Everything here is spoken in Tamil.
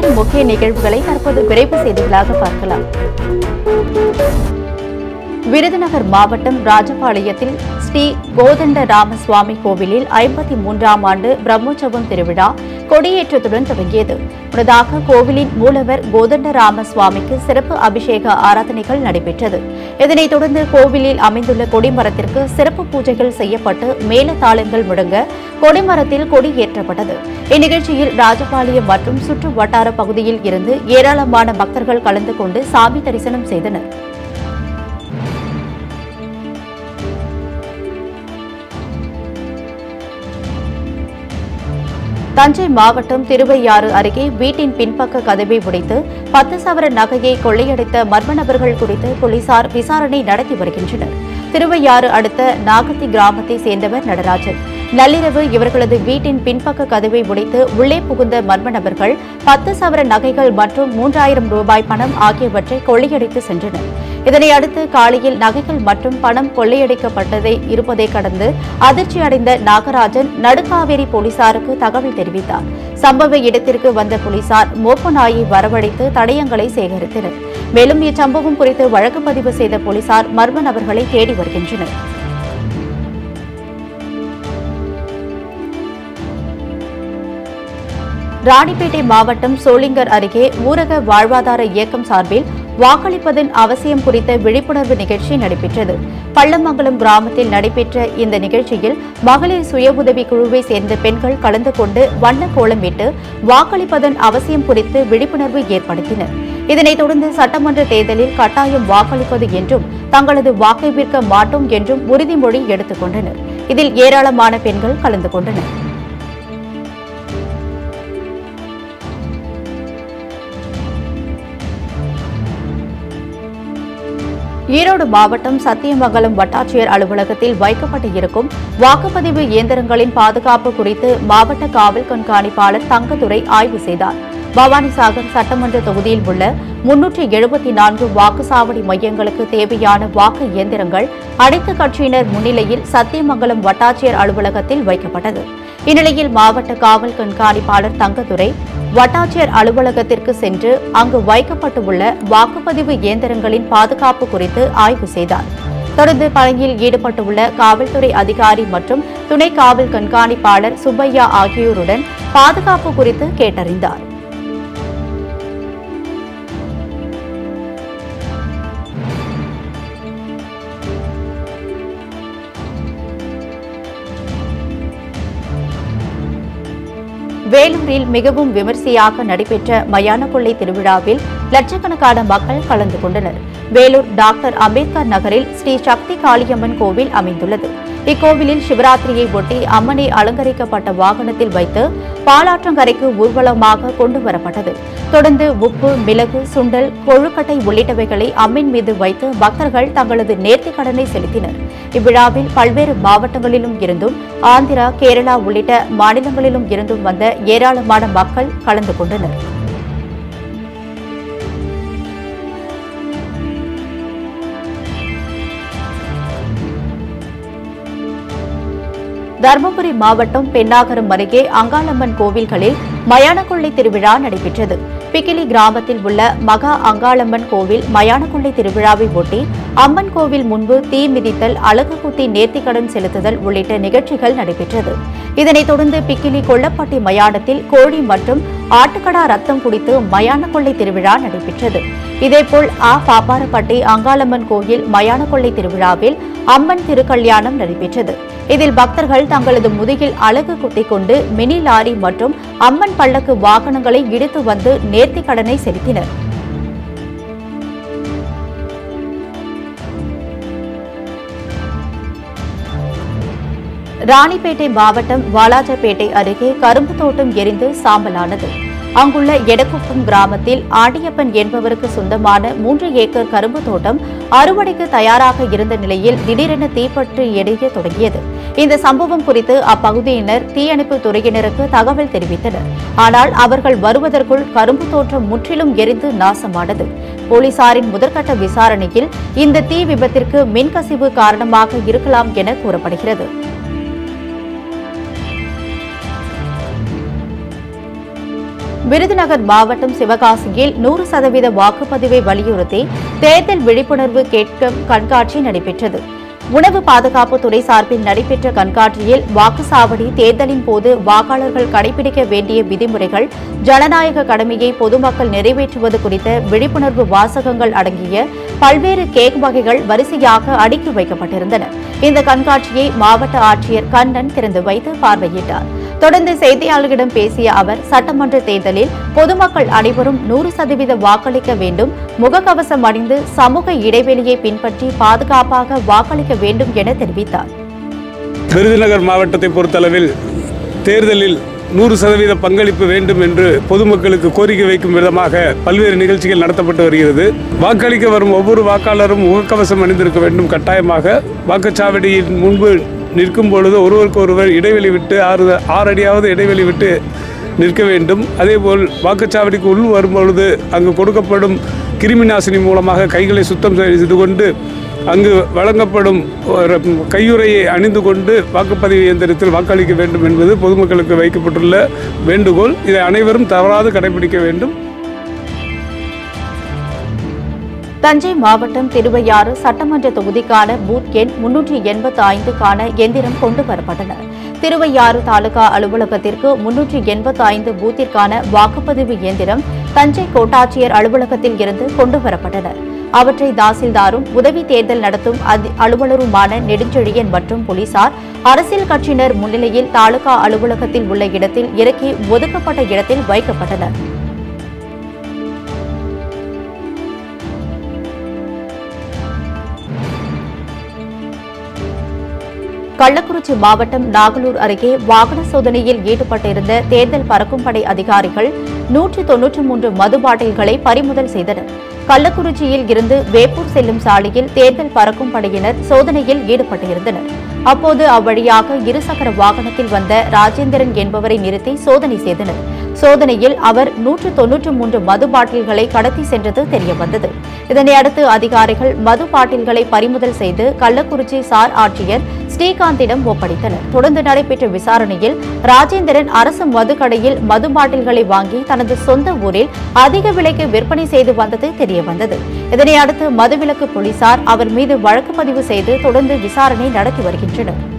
நாட்டின் முக்கிய நிகழ்வுகளை தற்போது விரைவு செய்திகளாக பார்க்கலாம் விருதுநகர் மாவட்டம் ராஜபாளையத்தில் ஸ்ரீ கோதண்ட ராமசுவாமி கோவிலில் ஐம்பத்தி மூன்றாம் ஆண்டு பிரம்மோற்சவம் திருவிழா கொடியேற்றத்துடன் தொடங்கியது முன்னதாக கோவிலின் மூலவர் கோதண்ட ராமசுவாமிக்கு சிறப்பு அபிஷேக ஆராதனைகள் நடைபெற்றது இதனைத் தொடர்ந்து கோவிலில் அமைந்துள்ள கொடிமரத்திற்கு சிறப்பு பூஜைகள் செய்யப்பட்டு மேலதாளங்கள் முழங்க கொடிமரத்தில் கொடி ஏற்றப்பட்டது இந்நிகழ்ச்சியில் ராஜபாளையம் மற்றும் சுற்று வட்டார பகுதியில் இருந்து ஏராளமான பக்தர்கள் கலந்து கொண்டு சாமி தரிசனம் செய்தனர் தஞ்சை மாவட்டம் திருவையாறு அருகே வீட்டின் பின்பக்க கதவை உடைத்து பத்து சவர நகையை கொள்ளையடித்த மர்ம நபர்கள் குறித்து போலீசார் விசாரணை நடத்தி வருகின்றனர் திருவையாறு அடுத்த நாகத்தி கிராமத்தை சேர்ந்தவர் நடராஜன் நள்ளிரவு இவர்களது வீட்டின் பின்பக்க கதவை உடைத்து உள்ளே புகுந்த மர்ம நபர்கள் பத்து சவர நகைகள் மற்றும் மூன்றாயிரம் ரூபாய் பணம் ஆகியவற்றை கொள்ளையடித்து சென்றனர் இதனை அடுத்து காலையில் நகைகள் மற்றும் பணம் கொள்ளையடிக்கப்பட்டதை இருப்பதை கடந்து அதிர்ச்சி அடைந்த நாகராஜன் நடுக்காவேரி போலீசாருக்கு தகவல் தெரிவித்தார் சம்பவ இடத்திற்கு வந்த போலீசார் மோப்ப நாயை வரவழைத்து தடயங்களை சேகரித்தனர் மேலும் இச்சம்பவம் குறித்து வழக்கு பதிவு செய்த போலீசார் மர்ம நபர்களை தேடி வருகின்றனர் ராணிப்பேட்டை மாவட்டம் சோளிங்கர் அருகே ஊரக வாழ்வாதார இயக்கம் சார்பில் வாக்களிப்பதன் அவசியம் குறித்த விழிப்புணர்வு நிகழ்ச்சி நடைபெற்றது பள்ளமங்கலம் கிராமத்தில் நடைபெற்ற இந்த நிகழ்ச்சியில் மகளிர் சுய உதவி குழுவை சேர்ந்த பெண்கள் கலந்து கொண்டு வண்ண கோலமிட்டு வாக்களிப்பதன் அவசியம் குறித்து விழிப்புணர்வு ஏற்படுத்தினர் இதனைத் தொடர்ந்து சட்டமன்ற தேர்தலில் கட்டாயம் வாக்களிப்பது என்றும் தங்களது வாக்கை விற்க மாட்டோம் என்றும் உறுதிமொழி எடுத்துக் கொண்டனர் இதில் ஏராளமான பெண்கள் கலந்து கொண்டனர் ஈரோடு மாவட்டம் சத்தியமங்கலம் வட்டாட்சியர் அலுவலகத்தில் வைக்கப்பட்டு இருக்கும் வாக்குப்பதிவு இயந்திரங்களின் பாதுகாப்பு குறித்து மாவட்ட காவல் கண்காணிப்பாளர் தங்கதுரை ஆய்வு செய்தார் பவானிசாகர் சட்டமன்ற தொகுதியில் உள்ள முன்னூற்றி எழுபத்தி நான்கு வாக்குச்சாவடி மையங்களுக்கு தேவையான வாக்கு இயந்திரங்கள் அனைத்து கட்சியினர் முன்னிலையில் சத்தியமங்கலம் வட்டாட்சியர் அலுவலகத்தில் வைக்கப்பட்டது இந்நிலையில் மாவட்ட காவல் கண்காணிப்பாளர் தங்கதுரை வட்டாட்சியர் அலுவலகத்திற்கு சென்று அங்கு வைக்கப்பட்டுள்ள வாக்குப்பதிவு இயந்திரங்களின் பாதுகாப்பு குறித்து ஆய்வு செய்தார் தொடர்ந்து பணியில் ஈடுபட்டுள்ள காவல்துறை அதிகாரி மற்றும் துணை காவல் கண்காணிப்பாளர் சுப்பையா ஆகியோருடன் பாதுகாப்பு குறித்து கேட்டறிந்தார் வேலூரில் மிகவும் விமர்சையாக நடைபெற்ற மயான கொள்ளை திருவிழாவில் லட்சக்கணக்கான மக்கள் கலந்து கொண்டனர் வேலூர் டாக்டர் அம்பேத்கர் நகரில் ஸ்ரீ சக்தி காளியம்மன் கோவில் அமைந்துள்ளது இக்கோவிலில் சிவராத்திரியை ஒட்டி அம்மனை அலங்கரிக்கப்பட்ட வாகனத்தில் வைத்து பாலாற்றங்கரைக்கு ஊர்வலமாக கொண்டு வரப்பட்டது தொடர்ந்து உப்பு மிளகு சுண்டல் கொழுக்கட்டை உள்ளிட்டவைகளை அம்மன் மீது வைத்து பக்தர்கள் தங்களது நேர்த்திக் கடனை செலுத்தினர் இவ்விழாவில் பல்வேறு மாவட்டங்களிலும் இருந்தும் ஆந்திரா கேரளா உள்ளிட்ட மாநிலங்களிலும் இருந்தும் வந்த ஏராளமான மக்கள் கலந்து கொண்டனர் தருமபுரி மாவட்டம் பெண்ணாகரம் அருகே அங்காளம்மன் கோவில்களில் மயானக்கொள்ளை திருவிழா நடைபெற்றது பிக்கிலி கிராமத்தில் உள்ள மகா அங்காளம்மன் கோவில் மயானக்கொள்ளை திருவிழாவை ஒட்டி அம்மன் கோவில் முன்பு தீ மிதித்தல் அழகு குத்தி நேர்த்திக்கடன் செலுத்துதல் உள்ளிட்ட நிகழ்ச்சிகள் நடைபெற்றது இதனைத் தொடர்ந்து பிக்கிலி கொல்லப்பட்டி மயானத்தில் கோழி மற்றும் ஆட்டுக்கடா ரத்தம் குடித்து மயான கொள்ளை திருவிழா நடைபெற்றது இதேபோல் ஆ பாப்பாரப்பட்டி அங்காளம்மன் கோயில் மயான கொள்ளை திருவிழாவில் அம்மன் திருக்கல்யாணம் நடைபெற்றது இதில் பக்தர்கள் தங்களது முதுகில் அழகு குத்திக் கொண்டு மினி லாரி மற்றும் அம்மன் பல்லக்கு வாகனங்களை இடித்து வந்து நேர்த்திக் கடனை செலுத்தினர் ராணிப்பேட்டை மாவட்டம் வாலாஜாபேட்டை அருகே கரும்பு தோட்டம் எரிந்து சாம்பலானது அங்குள்ள எடக்குப்பம் கிராமத்தில் ஆண்டியப்பன் என்பவருக்கு சொந்தமான மூன்று ஏக்கர் கரும்பு தோட்டம் அறுவடைக்கு தயாராக இருந்த நிலையில் திடீரென தீப்பற்றி எரிய தொடங்கியது இந்த சம்பவம் குறித்து அப்பகுதியினர் தீயணைப்பு துறையினருக்கு தகவல் தெரிவித்தனர் ஆனால் அவர்கள் வருவதற்குள் கரும்பு தோட்டம் முற்றிலும் எரிந்து நாசமானது போலீசாரின் முதற்கட்ட விசாரணையில் இந்த தீ விபத்திற்கு மின்கசிவு காரணமாக இருக்கலாம் என கூறப்படுகிறது விருதுநகர் மாவட்டம் சிவகாசியில் நூறு சதவீத வாக்குப்பதிவை வலியுறுத்தி தேர்தல் விழிப்புணர்வு கேட்கும் கண்காட்சி நடைபெற்றது உணவு பாதுகாப்பு துறை சார்பில் நடைபெற்ற கண்காட்சியில் வாக்குச்சாவடி தேர்தலின் போது வாக்காளர்கள் கடைபிடிக்க வேண்டிய விதிமுறைகள் ஜனநாயக கடமையை பொதுமக்கள் நிறைவேற்றுவது குறித்த விழிப்புணர்வு வாசகங்கள் அடங்கிய பல்வேறு கேக் வகைகள் வரிசையாக அடுக்கி வைக்கப்பட்டிருந்தன இந்த கண்காட்சியை மாவட்ட ஆட்சியர் கண்ணன் திறந்து வைத்து பார்வையிட்டார் தொடர்ந்து செய்தியாளர்களிடம் பேசிய அவர் சட்டமன்ற தேர்தலில் பொதுமக்கள் அனைவரும் நூறு சதவீத வாக்களிக்க வேண்டும் முகக்கவசம் அணிந்து சமூக இடைவெளியை பின்பற்றி பாதுகாப்பாக வாக்களிக்க வேண்டும் என தெரிவித்தார் விருதுநகர் மாவட்டத்தை பொறுத்தளவில் தேர்தலில் நூறு சதவீத பங்களிப்பு வேண்டும் என்று பொதுமக்களுக்கு கோரிக்கை வைக்கும் விதமாக பல்வேறு நிகழ்ச்சிகள் நடத்தப்பட்டு வருகிறது வாக்களிக்க வரும் ஒவ்வொரு வாக்காளரும் முகக்கவசம் அணிந்திருக்க வேண்டும் கட்டாயமாக வாக்குச்சாவடியின் முன்பு நிற்கும் பொழுது ஒருவருக்கு ஒருவர் இடைவெளி விட்டு ஆறு ஆறு அடியாவது இடைவெளி விட்டு நிற்க வேண்டும் அதேபோல் வாக்குச்சாவடிக்கு உள் வரும்பொழுது அங்கு கொடுக்கப்படும் கிருமி நாசினி மூலமாக கைகளை சுத்தம் செய்து கொண்டு அங்கு வழங்கப்படும் ஒரு கையுறையை அணிந்து கொண்டு வாக்குப்பதிவு இயந்திரத்தில் வாக்களிக்க வேண்டும் என்பது பொதுமக்களுக்கு வைக்கப்பட்டுள்ள வேண்டுகோள் இதை அனைவரும் தவறாது கடைபிடிக்க வேண்டும் தஞ்சை மாவட்டம் திருவையாறு சட்டமன்ற தொகுதிக்கான பூத் எண் முன்னூற்றி எண்பத்தி ஐந்துக்கான எந்திரம் கொண்டு வரப்பட்டன திருவையாறு தாலுகா அலுவலகத்திற்கு முன்னூற்றி எண்பத்தி ஐந்து பூத்திற்கான வாக்குப்பதிவு இயந்திரம் தஞ்சை கோட்டாட்சியர் அலுவலகத்தில் இருந்து கொண்டு வரப்பட்டன அவற்றை தாசில்தாரும் உதவி தேர்தல் நடத்தும் அதி- அலுவலருமான நெடுஞ்செழியன் மற்றும் போலீசார் அரசியல் கட்சியினர் முன்னிலையில் தாலுகா அலுவலகத்தில் உள்ள இடத்தில் இறக்கி ஒதுக்கப்பட்ட இடத்தில் வைக்கப்பட்டனர் கள்ளக்குறிச்சி மாவட்டம் நாகலூர் அருகே வாகன சோதனையில் ஈடுபட்டிருந்த தேர்தல் பறக்கும் படை அதிகாரிகள் நூற்று தொன்னூற்று மூன்று மது பாட்டில்களை பறிமுதல் செய்தனர் கள்ளக்குறிச்சியில் இருந்து வேப்பூர் செல்லும் சாலையில் தேர்தல் பறக்கும் படையினர் சோதனையில் ஈடுபட்டிருந்தனர் அப்போது அவ்வழியாக இருசக்கர வாகனத்தில் வந்த ராஜேந்திரன் என்பவரை நிறுத்தி சோதனை செய்தனர் சோதனையில் அவர் நூற்று தொன்னூற்று மூன்று மது பாட்டில்களை கடத்தி சென்றது தெரியவந்தது இதனை அடுத்து அதிகாரிகள் மது பாட்டில்களை பறிமுதல் செய்து கள்ளக்குறிச்சி சார் ஆட்சியர் ஸ்ரீகாந்திடம் ஒப்படைத்தனர் தொடர்ந்து நடைபெற்ற விசாரணையில் ராஜேந்திரன் அரசு மதுக்கடையில் மது பாட்டில்களை வாங்கி தனது சொந்த ஊரில் அதிக விலைக்கு விற்பனை செய்து வந்தது தெரியவந்தது இதனை அடுத்து மதுவிலக்கு போலீசார் அவர் மீது வழக்கு பதிவு செய்து தொடர்ந்து விசாரணை நடத்தி வருகின்றனர்